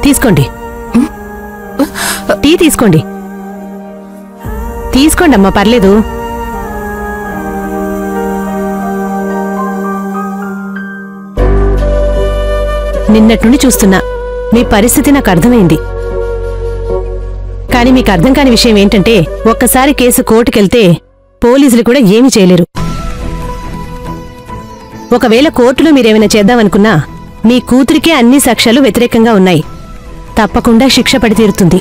తీసుకోండి టీ తీసుకోండి తీసుకోండి అమ్మా పర్లేదు నిన్నటి నుండి చూస్తున్నా మీ పరిస్థితి నాకు అర్థమైంది కానీ మీకు అర్థం కాని విషయం ఏంటంటే ఒక్కసారి కేసు కోర్టుకెళ్తే పోలీసులు కూడా ఏమీ చేయలేరు ఒకవేళ కోర్టులో మీరేమైనా చేద్దామనుకున్నా మీ కూతురికే అన్ని సాక్ష్యాలు వ్యతిరేకంగా ఉన్నాయి తప్పకుండా శిక్ష పడి తీరుతుంది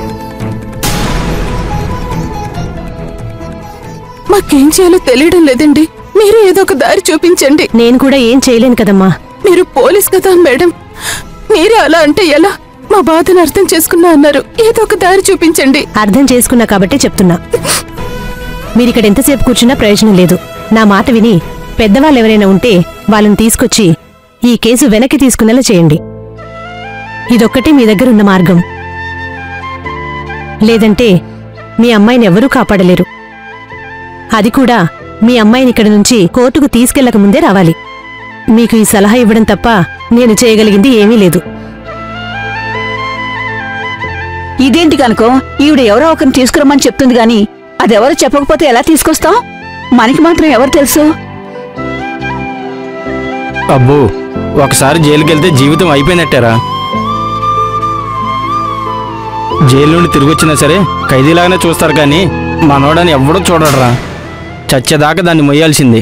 మాకేం చేయాలో తెలియడం లేదండి మీరు ఏదో ఒక దారి చూపించండి నేను కూడా ఏం చేయలేను కదమ్మా మీరు పోలీస్ కదా మేడం మీరే అలా అంటే ఎలా మా బాధను అర్థం చేసుకున్నా అన్నారు ఏదో ఒక దారి చూపించండి అర్థం చేసుకున్నా కాబట్టే చెప్తున్నా మీరిక్కడ ఎంతసేపు కూర్చున్నా ప్రయోజనం లేదు నా మాట విని పెద్దవాళ్ళు ఎవరైనా ఉంటే వాళ్ళని తీసుకొచ్చి ఈ కేసు వెనక్కి తీసుకునేలా చేయండి ఇదొక్కటే మీ దగ్గర ఉన్న మార్గం లేదంటే మీ అమ్మాయిని ఎవరూ కాపాడలేరు అది కూడా మీ అమ్మాయిని ఇక్కడి నుంచి కోర్టుకు తీసుకెళ్లక ముందే రావాలి మీకు ఈ సలహా ఇవ్వడం తప్ప నేను చేయగలిగింది ఏమీ లేదు ఇదేంటి కనుకో ఈవిడ ఎవరో ఒకరిని తీసుకురమ్మని చెప్తుంది గాని అదెవరో చెప్పకపోతే ఎలా తీసుకొస్తాం మనకి మాత్రం ఎవరు తెలుసు అబ్బో ఒకసారి జైలుకి వెళ్తే జీవితం అయిపోయినట్టారా జైలు నుండి తిరిగి వచ్చినా సరే ఖైదీలాగానే చూస్తారు కానీ మనోడని ఎవ్వడూ చూడడరా చచ్చేదాకా దాన్ని మొయ్యాల్సిందే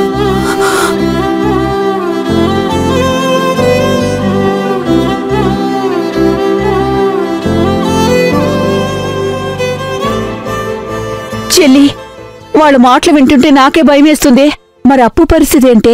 చెల్లి వాళ్ళ మాటలు వింటుంటే నాకే భయమేస్తుంది మరి అప్పు పరిస్థితి ఏంటి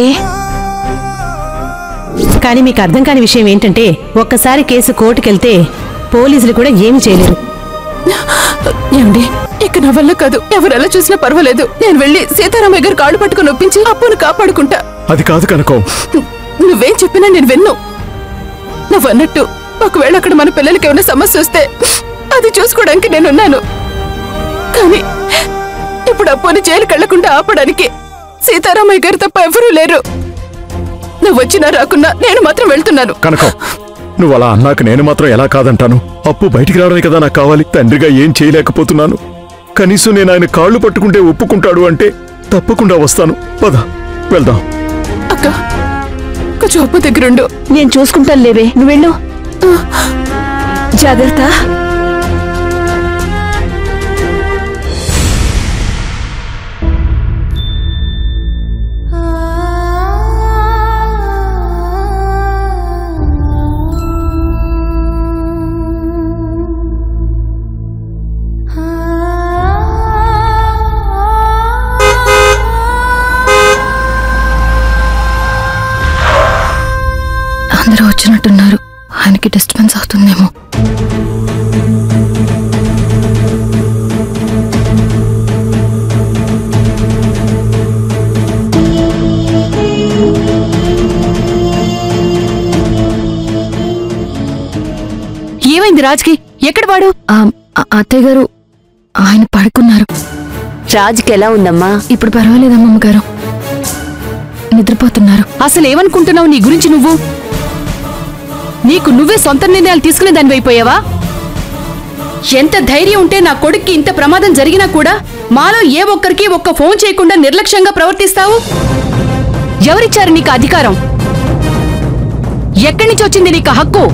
కానీ మీకు అర్థం కాని విషయం ఏంటంటే ఒక్కసారి కేసు కోర్టుకెళ్తే పోలీసులు కూడా ఏమీ చేయలేరు ఏమండి ఇక నా వల్ల కాదు ఎవరెలా చూసినా పర్వాలేదు నేను వెళ్ళి సీతారామయ్య గారు కాళ్ళు పట్టుకుని ఒప్పించి అప్పును కాపాడుకుంటా అది కాదు కనకం నువ్వేం చెప్పినా నేను విన్ను నువ్వు అన్నట్టు ఒకవేళ అక్కడ మన పిల్లలకి ఏమైనా సమస్య వస్తే అది చూసుకోవడానికి నేనున్నాను కానీ ఇప్పుడు అప్పుని జైలుకి వెళ్లకుండా ఆపడానికి సీతారామయ్య గారు తప్ప ఎవరూ లేరు నువ్వు వచ్చినా రాకున్నా నేను మాత్రం వెళ్తున్నాను కనకం నువ్వు అలా అన్నాక నేను మాత్రం ఎలా కాదంటాను అప్పు బయటికి రావడమే కదా నాకు కావాలి తండ్రిగా ఏం చేయలేకపోతున్నాను కనీసం నేను ఆయన కాళ్ళు పట్టుకుంటే ఒప్పుకుంటాడు అంటే తప్పకుండా వస్తాను పద వెళ్దాం అక్క కొంచెం అప్పు దగ్గరుండు నేను చూసుకుంటాను లేవే నువ్వు వెళ్ళు జాగ్రత్త అందరూ వచ్చినట్టున్నారు ఆయనకి డిస్టర్బెన్స్ అవుతుందేమో ఏమైంది రాజ్కి ఎక్కడ వాడు ఆ, ఆ- అత్తయ్య గారు ఆయన పడుకున్నారు రాజుకి ఎలా ఉందమ్మా ఇప్పుడు పర్వాలేదమ్మమ్మ గారు నిద్రపోతున్నారు అసలు ఏమనుకుంటున్నావు నీ గురించి నువ్వు నీకు నువ్వే సొంత నిర్ణయాలు తీసుకునే దాని అయిపోయావా ఎంత ధైర్యం ఉంటే నా కొడుక్కి ఇంత ప్రమాదం జరిగినా కూడా మాలో ఏ ఒక్కరికి ఒక్క ఫోన్ చేయకుండా నిర్లక్ష్యంగా ప్రవర్తిస్తావు ఎవరిచ్చారు నీకు అధికారం ఎక్కడి నుంచి వచ్చింది నీకు హక్కు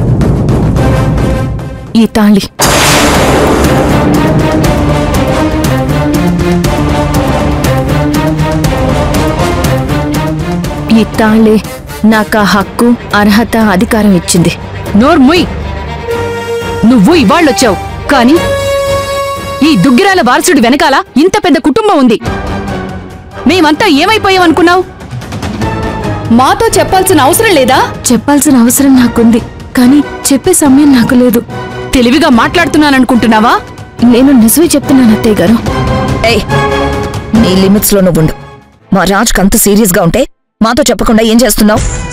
ఈ తాళి ఈ తాళి నాకు ఆ హక్కు అర్హత అధికారం ఇచ్చింది నోర్ముయ్ నువ్వు ఇవాళ్ళొచ్చావు కానీ ఈ దుగ్గిరాల వారసుడి వెనకాల ఇంత పెద్ద కుటుంబం ఉంది మేమంతా ఏమైపోయామనుకున్నావు మాతో చెప్పాల్సిన అవసరం లేదా చెప్పాల్సిన అవసరం నాకుంది కానీ చెప్పే సమయం నాకు లేదు తెలివిగా మాట్లాడుతున్నాననుకుంటున్నావా నేను నిజమే చెప్తున్నాను అత్తయ్య గారు ఏయ్ నీ లిమిట్స్ లో నువ్వు ఉండు మా రాజ్కి అంత సీరియస్ గా ఉంటే మాతో చెప్పకుండా ఏం చేస్తున్నావు